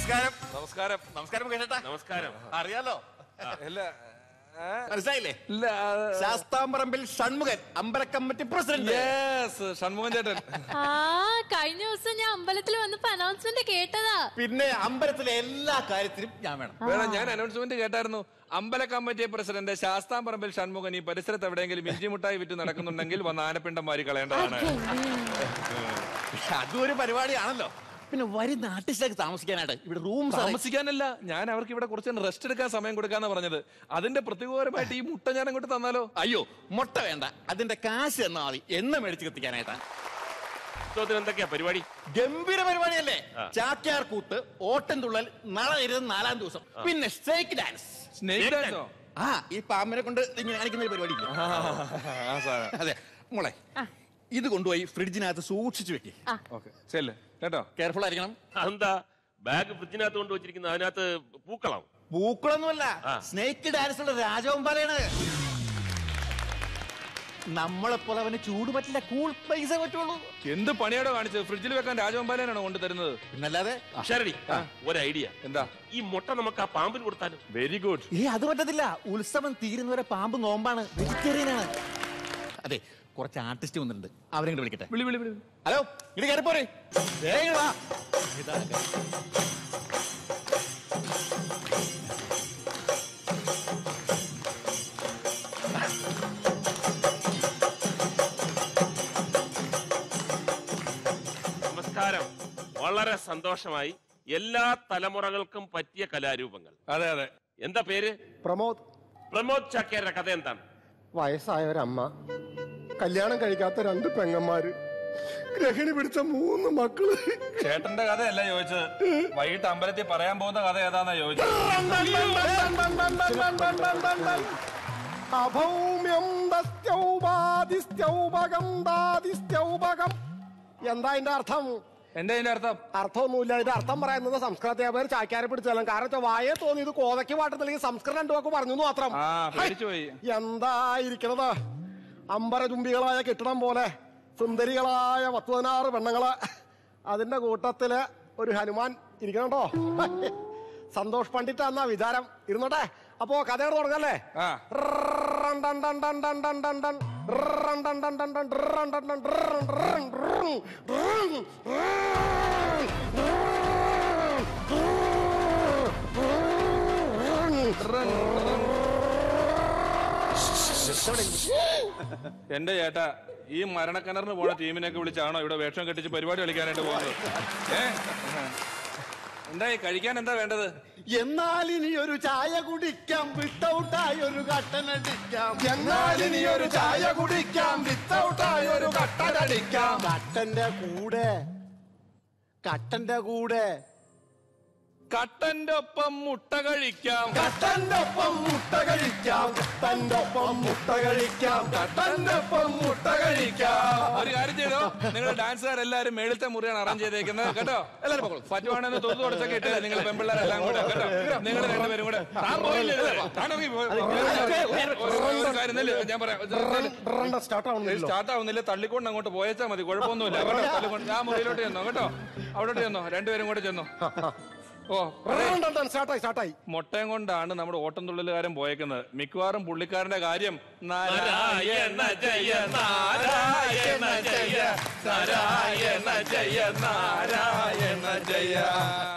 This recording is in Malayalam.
നമസ്കാരം നമസ്കാരം നമസ്കാരം കേട്ടാ നമസ്കാരം അറിയാലോ ഇല്ല ഏ? മനസ്സിലായില്ലേ ഇല്ല ശാസ്താംപറമ്പിൽ ഷൺമുഖൻ അമ്പലക്കമ്മിറ്റി പ്രസിഡന്റ് യെസ് ഷൺമുഖൻ ചേട്ടൻ ആ കഴിഞ്ഞ ദിവസം ഞാൻ അമ്പലത്തിൽ വന്നപ്പോ അനൗൺസ്മെന്റ് കേട്ടതാ പിന്നെ അമ്പലത്തിലെ എല്ലാ കാര്യത്തിലും ഞാൻ വേണം വേണം ഞാൻ അനൗൺസ്മെന്റ് കേട്ടായിരുന്നു അമ്പല കമ്മിറ്റി പ്രസിഡന്റ് ശാസ്താംപറമ്പിൽ ഷൺമുഖൻ ഈ പരിസരത്ത് എവിടെയെങ്കിലും ഇഞ്ചി മുട്ടായി വിറ്റ് നടക്കുന്നുണ്ടെങ്കിൽ വന്ന് ആനപ്പിണ്ടം മാറി കളയേണ്ടതാണ് അതും ഒരു പരിപാടിയാണല്ലോ പിന്നെ വരുന്ന ആർട്ടിസ്റ്റൊക്കെ താമസിക്കാനായിട്ട് ഇവിടെ റൂം താമസിക്കാനല്ല ഞാൻ അവർക്ക് ഇവിടെ കുറച്ച് റെസ്റ്റ് എടുക്കാൻ സമയം കൊടുക്കാന്ന് പറഞ്ഞത് അതിന്റെ പ്രത്യേകപരമായിട്ട് ഈ മുട്ട ഞാൻ അങ്ങോട്ട് തന്നാലോ അയ്യോ മുട്ട വേണ്ട അതിന്റെ കാശ് എന്നാ മതി എണ്ണ മേടിച്ച് കത്തിക്കാനായിട്ടാ ഉത്സവത്തിന് എന്തൊക്കെയാ പരിപാടി ഗംഭീര പരിപാടിയല്ലേ ചാക്യാർ കൂത്ത് ഓട്ടം തുള്ളൽ നാളെ ഇരുന്ന് നാലാം ദിവസം പിന്നെ സ്റ്റേക്ക് ഡാൻസ് സ്നേക് ഡാൻസോ ആ ഈ പാമ്പിനെ കൊണ്ട് ഇങ്ങനെ കാണിക്കുന്ന ഒരു പരിപാടി ഇല്ലേ? ആ സാധനം അതെ മോളെ ഇത് കൊണ്ടുപോയി ഫ്രിഡ്ജിനകത്ത് സൂക്ഷിച്ചു വെക്ക് ഓക്കെ ചെല്ല് കേട്ടോ കെയർഫുൾ ആയിരിക്കണം അതെന്താ ബാഗ് ഫ്രിഡ്ജിനകത്ത് കൊണ്ട് വെച്ചിരിക്കുന്ന അതിനകത്ത് പൂക്കളം പൂക്കളൊന്നുമല്ല സ്നേക്ക് ഡാൻസുള്ള രാജവമ്പാലയാണ് നമ്മളെപ്പോലെ അവന് ചൂട് പറ്റില്ല കൂൾ പൈസ പറ്റുള്ളൂ എന്ത് പണിയാടോ കാണിച്ചത് ഫ്രിഡ്ജിൽ വെക്കാൻ രാജവമ്പാലനാണോ കൊണ്ട് തരുന്നത് പിന്നല്ലാതെ ശരടി ഒരു ഐഡിയ എന്താ ഈ മുട്ട നമുക്ക് ആ പാമ്പിന് കൊടുത്താലും വെരി ഗുഡ് ഏ അത് പറ്റത്തില്ല ഉത്സവം തീരുന്നവരെ പാമ്പ് നോമ്പാണ് വെജിറ്റേറിയനാണ് അതെ കുറച്ച് ആർട്ടിസ്റ്റ് വന്നിട്ടുണ്ട് അവരെ കൂടെ വിളിക്കട്ടെ വിളി വിളി വിളി ഹലോ ഇത് കയറിപ്പോരെ വേഗം വാ നമസ്കാരം വളരെ സന്തോഷമായി എല്ലാ തലമുറകൾക്കും പറ്റിയ കലാരൂപങ്ങൾ അതെ അതെ എന്താ പേര് പ്രമോദ് പ്രമോദ് ചാക്യാരുടെ കഥ എന്താണ് വയസ്സായ ഒരമ്മ കല്യാണം കഴിക്കാത്ത രണ്ട് പെങ്ങന്മാര് ഗ്രഹിണി പിടിച്ച മൂന്ന് മക്കള് ചേട്ടന്റെ കഥയല്ല ചോദിച്ചത് വൈകിട്ട് അമ്പലത്തിൽ പറയാൻ പോകുന്ന കഥ ഏതാന്നാ ചോദിച്ചത് അഭൗമ്യം ദസ്യൗപാദിസ്യൗപഗന്ധാദിസ്യൗപകം എന്താ അതിന്റെ അർത്ഥം എന്റെ അതിന്റെ അർത്ഥം അർത്ഥമൊന്നുമില്ല ഇതിന്റെ അർത്ഥം പറയുന്നത് സംസ്കൃത അധ്യാപകർ ചാക്യാരെ പിടിച്ചാലും കാരണം വെച്ചാൽ വായെ തോന്നി ഇത് കോതയ്ക്ക് പാട്ടുന്നില്ലെങ്കിൽ സംസ്കൃതം രണ്ടു വാക്ക് പറഞ്ഞു എന്ന് മാത്രം ആ പേടിച്ചു പോയി എന്തായിരിക്കണത് അമ്പരചുംബികളായ കെട്ടിടം പോലെ സുന്ദരികളായ പത്ത് പതിനാറ് പെണ്ണുങ്ങള് അതിന്റെ കൂട്ടത്തില് ഒരു ഹനുമാൻ ഇരിക്കണോ സന്തോഷ് പണ്ഡിറ്റ് എന്നാ വിചാരം ഇരുന്നോട്ടെ അപ്പോ കഥയോട് തുടങ്ങല്ലേ ആ റൺ ഡൺ ഡൺ ഡൺ ഡൺ ഡൺ ഡൺ ഡൺ. റൺ ഡൺ ഡൺ ഡൺ ഡൺ റൺ ഡൺ ഡൺ റൺ റൺ റൺ റൺ എന്റെ ചേട്ടാ ഈ മരണക്കിണറിന് പോണ ടീമിനെയൊക്കെ വിളിച്ചാണോ ഇവിടെ വേഷം കെട്ടിച്ച് പരിപാടി കളിക്കാനായിട്ട് പോകുന്നത് ഏ എന്തായി കഴിക്കാൻ എന്താ വേണ്ടത് എന്നാൽ ഇനി ഒരു ചായ കുടിക്കാം വിട്ടൗട്ടായി ഒരു കട്ടനടിക്കാം എന്നാൽ ഇനി ഒരു ചായ കുടിക്കാം വിത്തൗട്ടായി ഒരു കട്ടനടിക്കാം കട്ടന്റെ കൂടെ കട്ടന്റെ കൂടെ കട്ടന്റെ ഒപ്പം മുട്ട കഴിക്കാം കട്ടന്റെ ഒപ്പം മുട്ട കഴിക്കാം കട്ടന്റെ ഒപ്പം മുട്ട കഴിക്കാം കട്ടന്റെ ഒപ്പം മുട്ട കഴിക്കാം ഒരു കാര്യം ചെയ്തോ നിങ്ങൾ ഡാൻസുകാരെല്ലാരും മേളിത്തെ മുറിയാണ് അറേഞ്ച് ചെയ്തേക്കുന്നത് കേട്ടോ എല്ലാവരും പൊക്കോളൂ പറ്റുവാണെന്ന് തോന്നു തുടച്ചൊക്കെ ഇട്ട് നിങ്ങൾ പെമ്പിള്ളേരെല്ലാം കൂടെ കേട്ടോ നിങ്ങൾ രണ്ടുപേരും കൂടെ താൻ പോയില്ലേ? താൻ ഇറങ്ങി പോ. ഒരു- ഒരു കാര്യം നില്ല്, ഞാൻ പറയാം സ്റ്റാർട്ട് ആവുന്നില്ല സ്റ്റാർട്ട് ആവുന്നില്ല തള്ളിക്കൊണ്ട് അങ്ങോട്ട് പോയച്ചാ മതി കുഴപ്പമൊന്നുമില്ല കേട്ടോ തള്ളിക്കൊണ്ട് ആ മുറിയിലോട്ട് ചെന്നോ കേട്ടോ അവിടോട്ട് ചെന്നോ രണ്ടുപേരും കൂടെ ചെന്നോ ഓ സ്റ്റാർട്ടായി സ്റ്റാർട്ടായി മുട്ടയും കൊണ്ടാണ് നമ്മുടെ ഓട്ടം തുള്ളലുകാരൻ പോയേക്കുന്നത് മിക്കവാറും പുള്ളിക്കാരന്റെ കാര്യം നാരായണ ജയ നാരായണ ജയ നാരായണ ജയ നാരായണ ജയ